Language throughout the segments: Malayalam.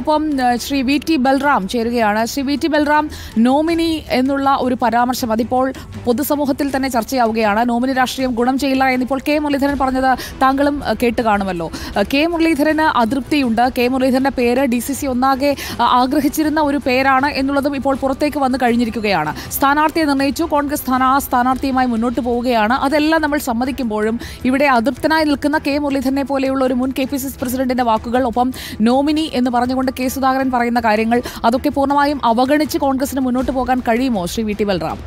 നമുക്കൊപ്പം ആ, ശ്രീ വി ടി ബൽറാം ചേരുകയാണ് Shri V T Balram nominee എന്നുള്ള ഒരു പരാമർശം അതിപ്പോൾ പൊതുസമൂഹത്തിൽ തന്നെ ചർച്ചയാവുകയാണ് നോമിനി രാഷ്ട്രീയം ഗുണം ചെയ്യില്ല എന്നിപ്പോൾ കെ മുരളീധരൻ പറഞ്ഞത് താങ്കളും ആ, കേട്ട് കാണുമല്ലോ ആ, കെ മുരളീധരന് അതൃപ്തിയുണ്ട് കെ മുരളീധരന്റെ പേര് ഡി സി സി ഒന്നാകെ ആ, ആഗ്രഹിച്ചിരുന്ന ഒരു പേരാണ് എന്നുള്ളതും ഇപ്പോൾ പുറത്തേക്ക് വന്നു കഴിഞ്ഞിരിക്കുകയാണ് സ്ഥാനാർത്ഥിയെ നിർണ്ണയിച്ചു കോൺഗ്രസ് സ്ഥാന ആ സ്ഥാനാർത്ഥിയുമായി മുന്നോട്ട് പോവുകയാണ് അതെല്ലാം നമ്മൾ സമ്മതിക്കുമ്പോഴും ഇവിടെ അതൃപ്തനായി നിൽക്കുന്ന കെ മുരളീധരനെ പോലെയുള്ള ഒരു മുൻ കെ പി സി സി പ്രസിഡന്റിന്റെ വാക്കുകൾ ഒപ്പം നോമിനി എന്ന് പറഞ്ഞുകൊണ്ട് കെ സുധാകരൻ പറയുന്ന കാര്യങ്ങൾ അതൊക്കെ പൂർണ്ണമായും അവഗണിച്ച് കോൺഗ്രസിന് മുന്നോട്ട് പോകാൻ കഴിയുമോ ശ്രീ വി ടി ബൽറാം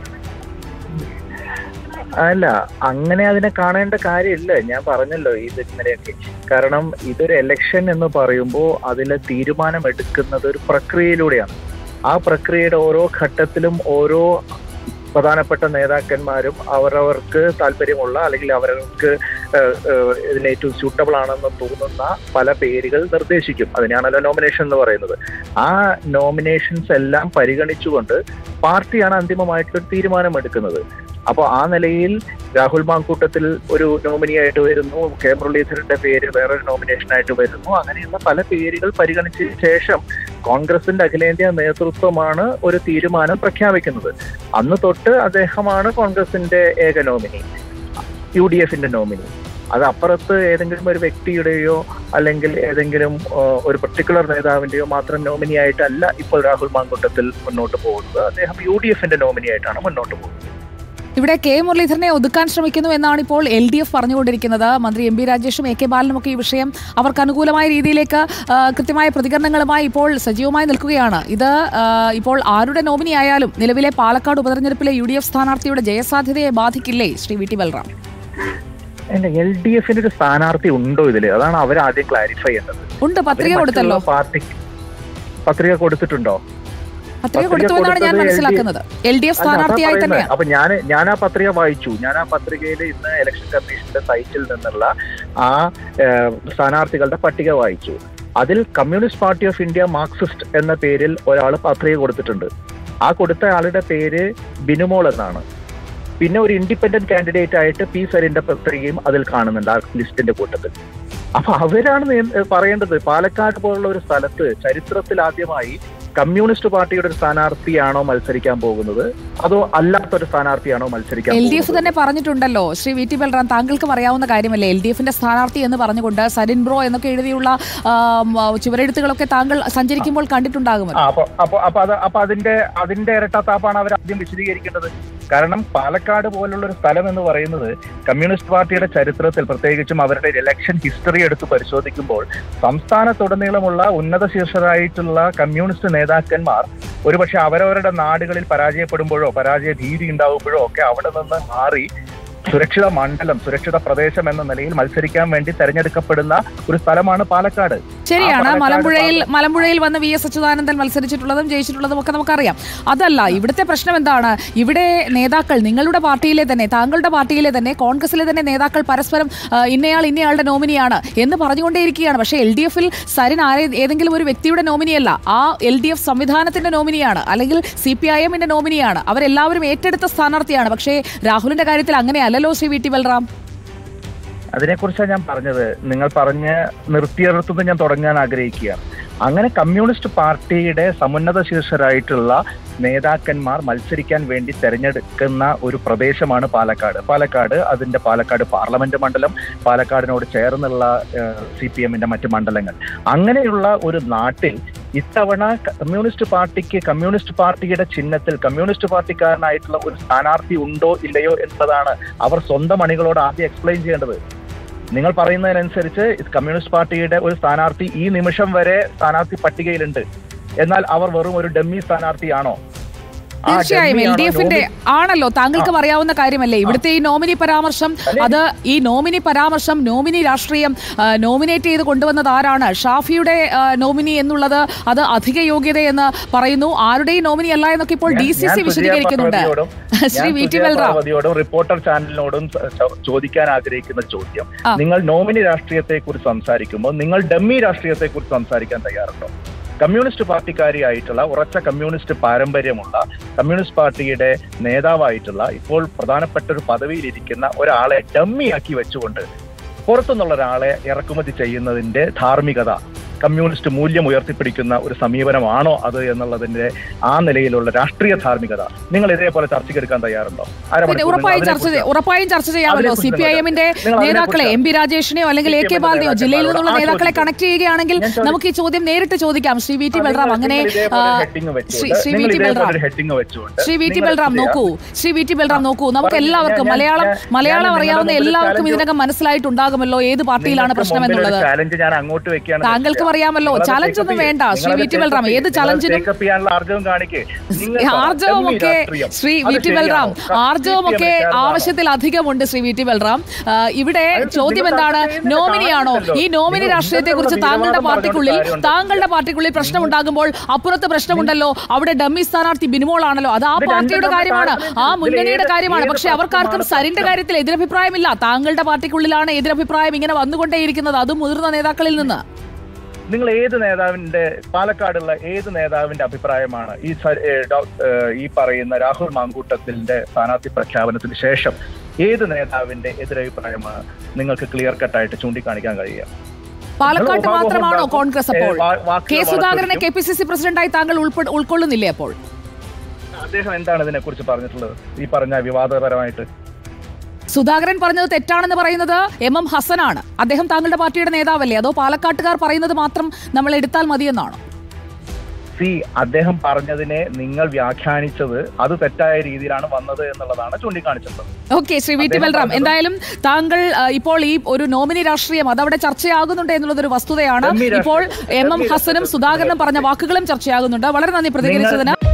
അല്ല അങ്ങനെ അതിനെ കാണേണ്ട കാര്യമില്ല ഞാൻ പറഞ്ഞല്ലോ ഇത് ഇന്നലെയൊക്കെ കാരണം ഇതൊരു എലക്ഷൻ എന്ന് പറയുമ്പോൾ അതിൽ തീരുമാനം എടുക്കുന്നത് ഒരു പ്രക്രിയയിലൂടെയാണ് ആ പ്രക്രിയയുടെ ഓരോ ഘട്ടത്തിലും ഓരോ പ്രധാനപ്പെട്ട നേതാക്കന്മാരും അവരവർക്ക് താല്പര്യമുള്ള അല്ലെങ്കിൽ അവരവർക്ക് ഏഹ്, ഏഹ്, ഇതിന് ഏറ്റവും സ്യൂട്ടബിൾ ആണെന്ന് തോന്നുന്ന പല പേരുകൾ നിർദ്ദേശിക്കും അതിനാണല്ലോ നോമിനേഷൻ എന്ന് പറയുന്നത് ആ നോമിനേഷൻസ് എല്ലാം പരിഗണിച്ചുകൊണ്ട് പാർട്ടിയാണ് അന്തിമമായിട്ടൊരു തീരുമാനമെടുക്കുന്നത് അപ്പോൾ ആ നിലയിൽ രാഹുൽ മാങ്കൂട്ടത്തിൽ ഒരു നോമിനിയായിട്ട് വരുന്നു കെ മുരളീധരന്റെ പേര് വേറൊരു നോമിനേഷനായിട്ട് വരുന്നു അങ്ങനെയുള്ള പല പേരുകൾ പരിഗണിച്ചതിന് ശേഷം കോൺഗ്രസിന്റെ അഖിലേന്ത്യാ നേതൃത്വമാണ് ഒരു തീരുമാനം പ്രഖ്യാപിക്കുന്നത് അന്ന് തൊട്ട് അദ്ദേഹമാണ് കോൺഗ്രസിന്റെ ഏക നോമിനി യു ഡി എഫിന്റെ നോമിനി അത് അപ്പുറത്ത് ഏതെങ്കിലും ഒരു വ്യക്തിയുടെയോ അല്ലെങ്കിൽ ഏതെങ്കിലും ആ, ഒരു പെർട്ടിക്കുലർ നേതാവിന്റെയോ മാത്രം നോമിനി ആയിട്ടല്ല ഇപ്പോൾ രാഹുൽ മാങ്കൂട്ടത്തിൽ മുന്നോട്ട് പോകുന്നത് അദ്ദേഹം യു ഡി എഫിന്റെ നോമിനി ആയിട്ടാണ് മുന്നോട്ട് പോകുന്നത് ഇവിടെ കെ മുരളീധരനെ ഒതുക്കാൻ ശ്രമിക്കുന്നു എന്നാണ് ഇപ്പോൾ എൽ ഡി എഫ് പറഞ്ഞുകൊണ്ടിരിക്കുന്നത് മന്ത്രി എം പി രാജേഷും എ കെ ബാലനും ഒക്കെ ഈ വിഷയം അവർക്ക് അനുകൂലമായ രീതിയിലേക്ക് ആ, കൃത്യമായ പ്രതികരണങ്ങളുമായി ഇപ്പോൾ സജീവമായി നിൽക്കുകയാണ് ഇത് ആ, ഇപ്പോൾ ആരുടെ നോമിനി ആയാലും നിലവിലെ പാലക്കാട് ഉപതെരഞ്ഞെടുപ്പിലെ യു ഡി എഫ് സ്ഥാനാർത്ഥിയുടെ ജയസാധ്യതയെ ബാധിക്കില്ലേ ശ്രീ വി ടി ബൽറാം അല്ല എൽ ഡി എഫിന് ഒരു സ്ഥാനാർത്ഥി ഉണ്ടോ ഇതില് അതാണ് അവർ ആദ്യം ക്ലാരിഫൈ ചെയ്യേണ്ടത് ഉണ്ട് പത്രിക അവര് കൊടുത്തല്ലോ മറ്റുള്ള പാർട്ടി പത്രിക കൊടുത്തിട്ടുണ്ടോ പത്രിക പത്രിക കൊടുത്തു എന്നാണ് ഞാൻ കൊടുത്തത് മനസ്സിലാക്കുന്നത് എൽ ഡി എഫ് അല്ല, അതാ സ്ഥാനാർത്ഥിയായി പറയുന്നത്. തന്നെയാണ് അപ്പൊ ഞാൻ ഞാൻ ആ പത്രിക വായിച്ചു ഞാൻ ആ പത്രികയിൽ ഇന്ന് ഇലക്ഷൻ കമ്മീഷന്റെ സൈറ്റിൽ നിന്നുള്ള ആ ഏഹ്, സ്ഥാനാർത്ഥികളുടെ പട്ടിക വായിച്ചു അതിൽ communist party of India Marxist എന്ന പേരിൽ ഒരാൾ പത്രിക കൊടുത്തിട്ടുണ്ട് ആ കൊടുത്ത ആളുടെ പേര് ബിനുമോൾ എന്നാണ് പിന്നെ ഒരു ഇൻഡിപെൻഡന്റ് കാൻഡിഡേറ്റ് ആയിട്ട് പി സരിന്റെ പത്രികയും അതിൽ കാണുന്നുണ്ട് ആ ലിസ്റ്റിന്റെ കൂട്ടത്തിൽ അപ്പൊ അവരാണ് നേ- പറയേണ്ടത് പാലക്കാട് പോലുള്ള ഒരു സ്ഥലത്ത് ചരിത്രത്തിൽ ആദ്യമായി കമ്മ്യൂണിസ്റ്റ് പാർട്ടിയുടെ ഒരു സ്ഥാനാർത്ഥിയാണോ മത്സരിക്കാൻ പോകുന്നത് അതോ അല്ലാത്തൊരു സ്ഥാനാർത്ഥിയാണോ മത്സരിക്കാൻ എൽ ഡി എഫ് പോകുന്നത് തന്നെ പറഞ്ഞിട്ടുണ്ടല്ലോ ശ്രീ വി ടി ബൽറാം താങ്കൾക്കും അറിയാവുന്ന കാര്യമല്ലേ എൽ ഡി എഫിന്റെ സ്ഥാനാർത്ഥി എന്ന് പറഞ്ഞുകൊണ്ട് സരിൻ ബ്രോ എന്നൊക്കെ എഴുതിയുള്ള ആം, ചുവരെഴുത്തുകളൊക്കെ താങ്കൾ സഞ്ചരിക്കുമ്പോൾ ആ, കണ്ടിട്ടുണ്ടാകുമല്ലോ അപ്പൊ അപ്പൊ അപ്പൊ അത് അപ്പൊ അതിന്റെ അതിന്റെ ഇരട്ടത്താപ്പാണ് അവർ ആദ്യം വിശദീകരിക്കേണ്ടത് കാരണം പാലക്കാട് പോലുള്ള ഒരു സ്ഥലം എന്ന് പറയുന്നത് കമ്മ്യൂണിസ്റ്റ് പാർട്ടിയുടെ ചരിത്രത്തിൽ പ്രത്യേകിച്ചും അവരുടെ ഇലക്ഷൻ ഹിസ്റ്ററി എടുത്ത് പരിശോധിക്കുമ്പോൾ സംസ്ഥാനത്തുടനീളമുള്ള ഉന്നത ശീർഷരായിട്ടുള്ള കമ്മ്യൂണിസ്റ്റ് നേതാക്കന്മാർ ഒരുപക്ഷെ അവരവരുടെ നാടുകളിൽ പരാജയപ്പെടുമ്പോഴോ പരാജയ ഭീതി ഉണ്ടാവുമ്പോഴോ ഒക്കെ അവിടെ നിന്ന് മാറി സുരക്ഷിത മണ്ഡലം സുരക്ഷിത പ്രദേശം എന്ന നിലയിൽ മത്സരിക്കാൻ വേണ്ടി തെരഞ്ഞെടുക്കപ്പെടുന്ന ഒരു സ്ഥലമാണ് പാലക്കാട് ശരിയാണ് പാലക്കാട് മലമ്പുഴയിൽ മലമ്പുഴയിൽ വന്ന് വി എസ് അച്യുതാനന്ദൻ മത്സരിച്ചിട്ടുള്ളതും ജയിച്ചിട്ടുള്ളതും ഒക്കെ നമുക്കറിയാം അതല്ല ഇവിടുത്തെ പ്രശ്നം എന്താണ് ഇവിടെ നേതാക്കൾ നിങ്ങളുടെ പാർട്ടിയിലെ തന്നെ താങ്കളുടെ പാർട്ടിയിലെ തന്നെ കോൺഗ്രസിലെ തന്നെ നേതാക്കൾ പരസ്പരം ആ, ഇന്നയാൾ ഇന്നയാളുടെ നോമിനിയാണ് എന്ന് പറഞ്ഞുകൊണ്ടേയിരിക്കുകയാണ് പക്ഷേ എൽ ഡി എഫിൽ സരിൻ ആരെ ഏതെങ്കിലും ഒരു വ്യക്തിയുടെ നോമിനിയല്ല ആ എൽ ഡി എഫ് സംവിധാനത്തിന്റെ നോമിനിയാണ് അല്ലെങ്കിൽ സി പി ഐ എമ്മിന്റെ നോമിനിയാണ് അവരെല്ലാവരും ഏറ്റെടുത്ത സ്ഥാനാർത്ഥിയാണ് പക്ഷേ രാഹുലിന്റെ കാര്യത്തിൽ അങ്ങനെയല്ലല്ലോ ശ്രീ വി ടി ബൽറാം അതിനെക്കുറിച്ചാണ് ഞാൻ പറഞ്ഞത് നിങ്ങൾ പറഞ്ഞ് നിർത്തിയെടുത്തുനിന്ന് ഞാൻ തുടങ്ങാൻ ആഗ്രഹിക്കുകയാണ് അങ്ങനെ കമ്മ്യൂണിസ്റ്റ് പാർട്ടിയുടെ സമുന്നത ശീർഷരായിട്ടുള്ള നേതാക്കന്മാർ മത്സരിക്കാൻ വേണ്ടി തെരഞ്ഞെടുക്കുന്ന ഒരു പ്രദേശമാണ് പാലക്കാട് പാലക്കാട് അതിന്റെ പാലക്കാട് പാർലമെന്റ് മണ്ഡലം പാലക്കാടിനോട് ചേർന്നുള്ള സി പി എമ്മിന്റെ മറ്റ് മണ്ഡലങ്ങൾ അങ്ങനെയുള്ള ഒരു നാട്ടിൽ ഇത്തവണ കമ്മ്യൂണിസ്റ്റ് പാർട്ടിക്ക് കമ്മ്യൂണിസ്റ്റ് പാർട്ടിയുടെ ചിഹ്നത്തിൽ കമ്മ്യൂണിസ്റ്റ് പാർട്ടിക്കാരനായിട്ടുള്ള ഒരു സ്ഥാനാർത്ഥി ഉണ്ടോ ഇല്ലയോ എന്നതാണ് അവർ സ്വന്തം അണികളോട് ആദ്യം എക്സ്പ്ലെയിൻ ചെയ്യേണ്ടത് നിങ്ങൾ പറയുന്നതിനനുസരിച്ച് കമ്മ്യൂണിസ്റ്റ് പാർട്ടിയുടെ ഒരു സ്ഥാനാർത്ഥി ഈ നിമിഷം വരെ സ്ഥാനാർത്ഥി പട്ടികയിലുണ്ട് എന്നാൽ അവർ വെറും ഒരു ഡമ്മി സ്ഥാനാർത്ഥിയാണോ ആ തീർച്ചയായും എൽ ഡമ്മിയാണോ ഡി എഫിന്റെ നോമി- ആണല്ലോ താങ്കൾക്കും അറിയാവുന്ന കാര്യമല്ലേ ഇവിടുത്തെ ഈ നോമിനി പരാമർശം അത് ഈ നോമിനി പരാമർശം നോമിനി രാഷ്ട്രീയം ആ, നോമിനേറ്റ് ചെയ്ത് കൊണ്ടുവന്നത് ആരാണ് ഷാഫിയുടെ ആ, നോമിനി എന്നുള്ളത് അത് അധിക യോഗ്യതയെന്ന് പറയുന്നു ആരുടെയും നോമിനി അല്ല എന്നൊക്കെ ഇപ്പോൾ ഡി സി ഞാൻ സി സുജയ വിശദീകരിക്കുന്നുണ്ട് പാർവതിയോടും ശ്രീ ഞാൻ വി ടി സുജയ ബൽറാം പാർവതിയോടും റിപ്പോർട്ടർ ചാനലിനോടും ച- ച- ചോദിക്കാൻ ആഗ്രഹിക്കുന്ന ചോദ്യം ആ. നിങ്ങൾ നോമിനി രാഷ്ട്രീയത്തെ കുറിച്ച് സംസാരിക്കുമ്പോൾ നിങ്ങൾ ഡമ്മി രാഷ്ട്രീയത്തെ കുറിച്ച് സംസാരിക്കാൻ തയ്യാറുണ്ടോ കമ്മ്യൂണിസ്റ്റ് പാർട്ടിക്കാരിയായിട്ടുള്ള ഉറച്ച കമ്മ്യൂണിസ്റ്റ് പാരമ്പര്യമുള്ള കമ്മ്യൂണിസ്റ്റ് പാർട്ടിയുടെ നേതാവായിട്ടുള്ള ഇപ്പോൾ പ്രധാനപ്പെട്ട ഒരു പദവിയിലിരിക്കുന്ന ഒരാളെ ഡമ്മിയാക്കി വെച്ചുകൊണ്ട് പുറത്തുനിന്നുള്ള ഒരാളെ ഇറക്കുമതി ചെയ്യുന്നതിന്റെ ധാർമ്മികത കമ്മ്യൂണിസ്റ്റ് മൂല്യം ഉയർത്തിപ്പിടിക്കുന്ന ഒരു സമീപനമാണോ അത് എന്നുള്ളതിന്റെ ആ നിലയിലുള്ള രാഷ്ട്രീയ ധാർമ്മികത നിങ്ങൾ ഇതേപോലെ ചർച്ചയ്ക്കെടുക്കാൻ തയ്യാറുണ്ടോ പിന്നെ അരമണിക്കൂർ ഉറപ്പായും നിങ്ങൾ ചർച്ച അതിനെക്കുറിച്ച് ചെയ്യ- ഉറപ്പായും ചർച്ച ചെയ്യാമല്ലോ സി അതിനെക്കുറിച്ച് പി ഐ എമ്മിന്റെ നിങ്ങൾ അതിനെക്കുറിച്ച് നേതാക്കളെ എം പി രാജേഷിനെയോ അല്ലെങ്കിൽ എ കെ CPM ന്റെ ബാലനെയോ ജില്ലയിൽ നിന്നുള്ള നേതാക്കന്മാരോട് ആ നേതാക്കളെ ചോദിക്കും. കണക്ട് ചെയ്യുകയാണെങ്കിൽ ഞാൻ ചോദിക്കും. നമുക്ക് ഈ ചോദ്യം നേരിട്ട് ചോദിക്കാം ശ്രീ വി ടി നിങ്ങൾ- ബൽറാം അങ്ങനെ നിങ്ങൾ ഇതേപോലെ ആ, heading വെച്ചുകൊണ്ട്, ശ്രീ ശ്രീ വി നിങ്ങൾ ടി ഇതേപോലെ ബൽറാം ഒരു heading വെച്ചുകൊണ്ട് ശ്രീ വി ടി നിങ്ങൾ ബൽറാം എന്ത് ചെയ്യാം? നോക്കൂ ശ്രീ വി ടി ബൽറാം നോക്കൂ നമുക്ക് പറഞ്ഞു, എല്ലാവർക്കും ഞാൻ- മലയാളം ഞാൻ- മലയാളം ഞാൻ അറിയാവുന്ന നിങ്ങളുടെ എല്ലാവർക്കും challenge- ഇതിനകം മനസ്സിലായിട്ടുണ്ടാകുമല്ലോ ഏത് പാർട്ടിയിലാണ് പ്രശ്നം എന്നുള്ളത് ചാലഞ്ച് ഞാൻ അങ്ങോട്ട് വെക്കുകയാണ് താങ്കൾക്കും അറിയാമല്ലോ ചാലഞ്ച് ഒന്നും വേണ്ട ശ്രീ വി ടി ബൽറാം ഏത് ചാലഞ്ചിനും ചെയ്യാനുള്ള ആർജവം കാണിക്കേ ആർജവം ഒക്കെ ശ്രീ വി ടി ബൽറാം ആർജവം ഒക്കെ ആവശ്യത്തിൽ അധികമുണ്ട് ശ്രീ വി ടി ബൽറാം ആ, ഇവിടെ അതിന് ചോദ്യം നിങ്ങൾ എന്താണ് ചർച്ച ചെയ്യുന്നത് നോമിനിയാണോ ഈ കാണുന്നില്ലല്ലോ. നോമിനി നിങ്ങൾ രാഷ്ട്രീയത്തെ കുറിച്ച് ഇതിനുള്ള താങ്കളുടെ വിവാദം പാർട്ടിക്കുള്ളിൽ പറഞ്ഞുകൊണ്ട് താങ്കളുടെ പാർട്ടിക്കുള്ളിൽ പ്രശ്നം ഉണ്ടാകുമ്പോൾ അപ്പുറത്ത് പ്രശ്നമുണ്ടല്ലോ അവിടെ ഡമ്മി സ്ഥാനാർത്ഥി ബിനിമോളാണല്ലോ അത് ആ ഇത് പാർട്ടിയുടെ രണ്ടും കാര്യമാണ് തമ്മിൽ ആ ഇതിൽ മുന്നണിയുടെ ഏത് കാര്യമാണ് ഏത് പക്ഷെ അവർക്കാർക്കും പ്രശ്നമാണ് സരിന്റെ പ്രശ്നം? കാര്യത്തിൽ എതിരഭിപ്രായമില്ല താങ്കളുടെ പാർട്ടിക്കുള്ളിലാണ് എതിരഭിപ്രായം ഇങ്ങനെ വന്നുകൊണ്ടേയിരിക്കുന്നത് അതും മുതിർന്ന നേതാക്കളിൽ നിന്ന് നിങ്ങൾ ഏത് നേതാവിന്റെ പാലക്കാടുള്ള ഏത് നേതാവിന്റെ അഭിപ്രായമാണ് ഈ സ- ഏ, ഡോ- ഏ, ഈ പറയുന്ന രാഹുൽ മാങ്കൂട്ടത്തിന്റെ സ്ഥാനാർത്ഥി പ്രഖ്യാപനത്തിന് ശേഷം ഏത് നേതാവിന്റെ എതിരഭിപ്രായമാണ് നിങ്ങൾക്ക് ക്ലിയർ കട്ടായിട്ട് ചൂണ്ടിക്കാണിക്കാൻ കഴിയുക പാലക്കാട്ട് നിങ്ങൾ മാത്രമാണോ ഉപഭോക്താക്കൾ, കോൺഗ്രസ് ഏ, അപ്പോൾ വാ- വാക്കുകൾ കെ സുധാകരനെ കെ വളച്ചൊടിക്കും. പി സി സി പ്രസിഡന്റായി താങ്കൾ ഉൾപ്പെ- ഉൾക്കൊള്ളുന്നില്ലേ അപ്പോൾ അദ്ദേഹം എന്താണ് ഇതിനെക്കുറിച്ച് പറഞ്ഞിട്ടുള്ളത് ഈ പറഞ്ഞ വിവാദപരമായിട്ട് സുധാകരൻ പറഞ്ഞത് തെറ്റാണെന്ന് പറയുന്നത് എം എം ഹസനാണ് അദ്ദേഹം താങ്കളുടെ പാർട്ടിയുടെ നേതാവല്ലേ അതോ പാലക്കാട്ടുകാർ പറയുന്നത് മാത്രം നമ്മൾ എടുത്താൽ മതിയെന്നാണോ സി അദ്ദേഹം പറഞ്ഞതിനെ നിങ്ങൾ വ്യാഖ്യാനിച്ചത് അത് തെറ്റായ രീതിയിലാണ് വന്നത് എന്നുള്ളതാണ് ചൂണ്ടിക്കാണിച്ചിട്ടുള്ളത് ഓക്കെ ശ്രീ വി ടി അദ്ദേഹം ബൽറാം പറഞ്ഞത് എന്തായാലും താങ്കൾ ആ, ഇപ്പോൾ ഈ ഒരു നോമിനി രാഷ്ട്രീയം അതവിടെ ചർച്ചയാകുന്നുണ്ട് എന്നുള്ളതൊരു വസ്തുതയാണ് ഡമ്മി ഇപ്പോൾ രാഷ്ട്രീയം. എം എം ഡമ്മി ഹസനും രാഷ്ട്രീയം. സുധാകരനും പറഞ്ഞ വാക്കുകളും ചർച്ചയാകുന്നുണ്ട് വളരെ നന്ദി പ്രതികരിച്ചതിന്